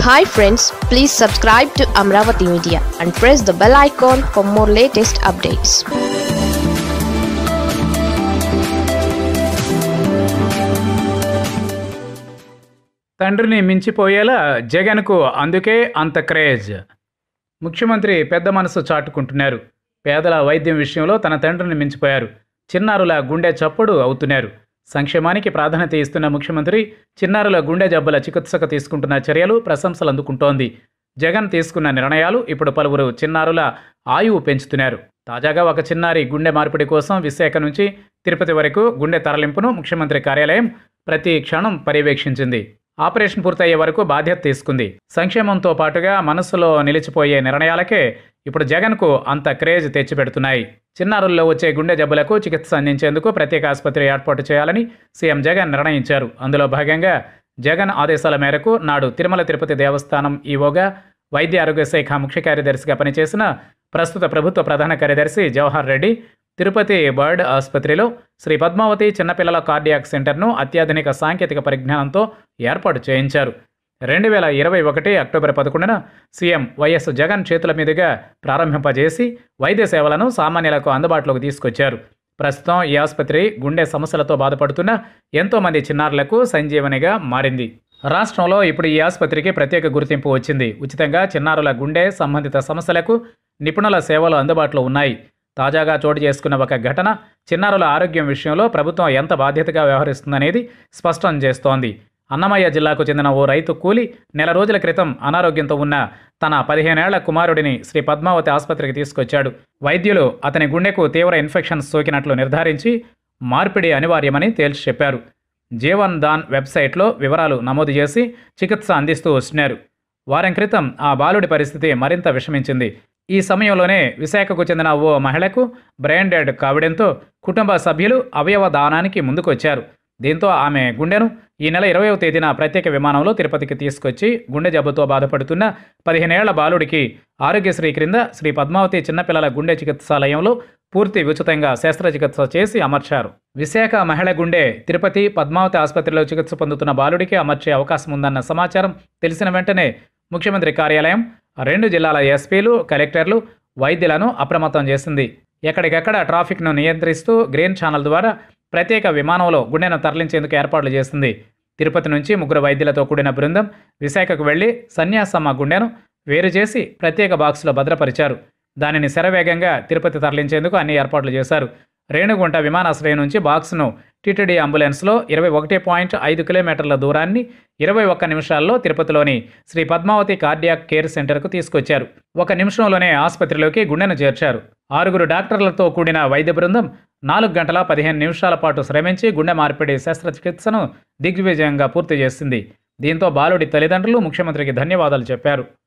hi friends please subscribe to Amaravati media and press the bell icon for more latest updates తండ్రిని మించిపోయేలా జగన్కు అందుకే అంత క్రేజ్ ముఖ్యమంత్రి పెద్ద మనసు చాటుకుంటున్నారు పేదల వైద్యం విషయంలో తన తండ్రిని మించిపోయారు చిన్నారుల గుండె చప్పుడు అవుతున్నారు సంక్షేమానికి ప్రాధాన్యత ఇస్తున్న ముఖ్యమంత్రి చిన్నారుల గుండె జబ్బుల చికిత్సకు తీసుకుంటున్న చర్యలు ప్రశంసలు అందుకుంటోంది జగన్ తీసుకున్న నిర్ణయాలు ఇప్పుడు పలువురు చిన్నారుల ఆయువు పెంచుతున్నారు తాజాగా ఒక చిన్నారి గుండె మార్పిడి కోసం విశాఖ నుంచి తిరుపతి వరకు గుండె తరలింపును ముఖ్యమంత్రి కార్యాలయం ప్రతి క్షణం పర్యవేక్షించింది ఆపరేషన్ పూర్తయ్యే వరకు బాధ్యత తీసుకుంది సంక్షేమంతో పాటుగా మనస్సులో నిలిచిపోయే నిర్ణయాలకే ఇప్పుడు జగన్కు అంత క్రేజ్ తెచ్చిపెడుతున్నాయి చిన్నారుల్లో వచ్చే గుండె జబ్బులకు చికిత్స అందించేందుకు ప్రత్యేక ఆసుపత్రి ఏర్పాటు చేయాలని సీఎం జగన్ నిర్ణయించారు అందులో భాగంగా జగన్ ఆదేశాల మేరకు నాడు తిరుమల తిరుపతి దేవస్థానం ఈవోగా వైద్య ఆరోగ్య శాఖ ముఖ్య కార్యదర్శిగా పనిచేసిన ప్రస్తుత ప్రభుత్వ ప్రధాన కార్యదర్శి జవహర్ రెడ్డి తిరుపతి బర్డ్ ఆసుపత్రిలో శ్రీ పద్మావతి చిన్నపిల్లల కార్డియాక్ సెంటర్ను అత్యాధునిక సాంకేతిక పరిజ్ఞానంతో ఏర్పాటు చేయించారు రెండు వేల ఇరవై ఒకటి అక్టోబర్ పదకొండున సీఎం వైఎస్ జగన్ చేతుల మీదుగా ప్రారంభింపజేసి వైద్య సేవలను సామాన్యులకు అందుబాటులోకి తీసుకొచ్చారు ప్రస్తుతం ఈ ఆసుపత్రి గుండె సమస్యలతో బాధపడుతున్న ఎంతోమంది చిన్నారులకు సంజీవనిగా మారింది రాష్ట్రంలో ఇప్పుడు ఈ ఆసుపత్రికి ప్రత్యేక గుర్తింపు వచ్చింది ఉచితంగా చిన్నారుల గుండె సంబంధిత సమస్యలకు నిపుణుల సేవలు అందుబాటులో ఉన్నాయి తాజాగా చోటు చేసుకున్న ఒక ఘటన చిన్నారుల ఆరోగ్యం విషయంలో ప్రభుత్వం ఎంత బాధ్యతగా వ్యవహరిస్తుందనేది స్పష్టం చేస్తోంది అన్నమయ్య జిల్లాకు చెందిన ఓ రైతు కూలి నెల రోజుల క్రితం అనారోగ్యంతో ఉన్న తన పదిహేనేళ్ల కుమారుడిని శ్రీ పద్మావతి ఆసుపత్రికి తీసుకొచ్చాడు వైద్యులు అతని గుండెకు తీవ్ర ఇన్ఫెక్షన్ సోకినట్లు నిర్ధారించి మార్పిడి అనివార్యమని తేల్చి చెప్పారు జీవన్ దాన్ వెబ్సైట్లో వివరాలు నమోదు చేసి చికిత్స అందిస్తూ వస్తున్నారు వారం క్రితం ఆ బాలుడి పరిస్థితి మరింత విషమించింది ఈ సమయంలోనే విశాఖకు చెందిన ఓ మహిళకు బ్రెయిన్ డెడ్ కావడంతో కుటుంబ సభ్యులు అవయవ దానానికి ముందుకొచ్చారు దీంతో ఆమె గుండెను ఈ నెల ఇరవయవ తేదీన ప్రత్యేక విమానంలో తిరుపతికి తీసుకొచ్చి గుండె జబ్బుతో బాధపడుతున్న పదిహేనేళ్ల బాలుడికి ఆరోగ్యశ్రీ క్రింద శ్రీ పద్మావతి చిన్నపిల్లల గుండె చికిత్సాలయంలో పూర్తి ఉచితంగా శస్త్రచికిత్స చేసి అమర్చారు విశాఖ మహిళ గుండె తిరుపతి పద్మావతి ఆసుపత్రిలో చికిత్స పొందుతున్న బాలుడికి అమర్చే అవకాశం ఉందన్న సమాచారం తెలిసిన వెంటనే ముఖ్యమంత్రి కార్యాలయం రెండు జిల్లాల ఎస్పీలు కలెక్టర్లు వైద్యులను అప్రమత్తం చేసింది ఎక్కడికెక్కడ ట్రాఫిక్ను నియంత్రిస్తూ గ్రీన్ ఛానల్ ద్వారా ప్రత్యేక విమానంలో గుండెను తరలించేందుకు ఏర్పాట్లు చేసింది తిరుపతి నుంచి ముగ్గురు వైద్యులతో కూడిన బృందం విశాఖకు వెళ్లి సన్యాసమ్మ గుండెను వేరు చేసి ప్రత్యేక బాక్సులో భద్రపరిచారు దానిని శరవేగంగా తిరుపతి తరలించేందుకు అన్ని ఏర్పాట్లు చేశారు రేణుగుంట విమానాశ్రయం నుంచి బాక్స్ను టీటీడీ అంబులెన్స్లో ఇరవై ఒకటి పాయింట్ ఐదు కిలోమీటర్ల దూరాన్ని ఇరవై ఒక్క నిమిషాల్లో తిరుపతిలోని శ్రీ పద్మావతి కార్డియాక్ కేర్ సెంటర్కు తీసుకొచ్చారు ఒక నిమిషంలోనే ఆసుపత్రిలోకి గుండెను చేర్చారు ఆరుగురు డాక్టర్లతో కూడిన వైద్య బృందం నాలుగు గంటల పదిహేను నిమిషాల పాటు శ్రమించి గుండె మార్పిడి శస్త్రచికిత్సను దిగ్విజయంగా పూర్తి చేసింది దీంతో బాలుడి తల్లిదండ్రులు ముఖ్యమంత్రికి ధన్యవాదాలు చెప్పారు